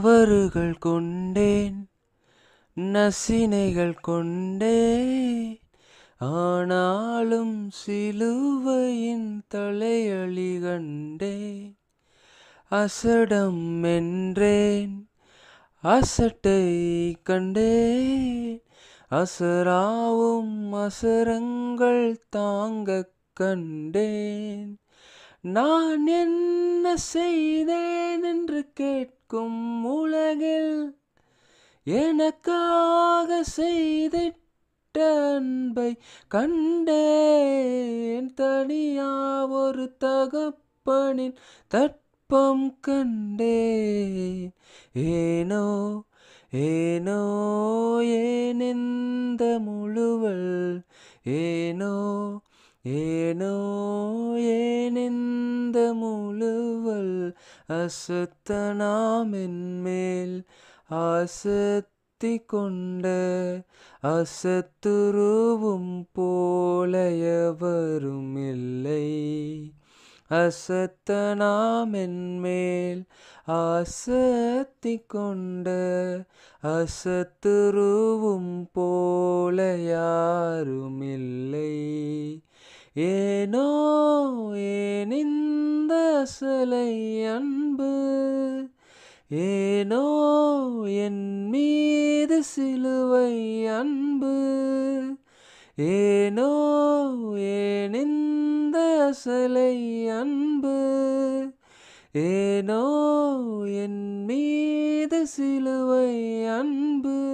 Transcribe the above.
தவறுகள் கொண்டேன் நசினைகள் கொண்டேன் ஆனாலும் சிலுவையின் தலையழி கண்டேன் அசடம் என்றேன் அசட்டை கண்டேன் அசராவும் அசரங்கள் தாங்கக் கண்டேன் நான் என்ன செய்தேன் என்று கேட்கும் உலகில் எனக்காக செய்திட்ட அன்பை கண்டேன் தனியா ஒரு தகப்பனின் தட்பம் கண்டேன் ஏனோ ஏனோ ஏன் இந்த முழுவல் ஏனோ ஏனோ ஏன் இந்த முழுவல் அசத்தனாம் என்மேல் ஆசத்தி கொண்ட அசத்துருவும் போல எவரும் இல்லை அசத்தனாம் என்மேல் ஆசத்தி கொண்ட அசத்துருவும் போல யாரும் இல்லை ஏனோ ஏன் இந்த அசலை அன்பு ஏனோ என் மீது சிலுவை அன்பு ஏனோ ஏன் இந்த அசலை அன்பு ஏனோ என் மீது சிலுவை அன்பு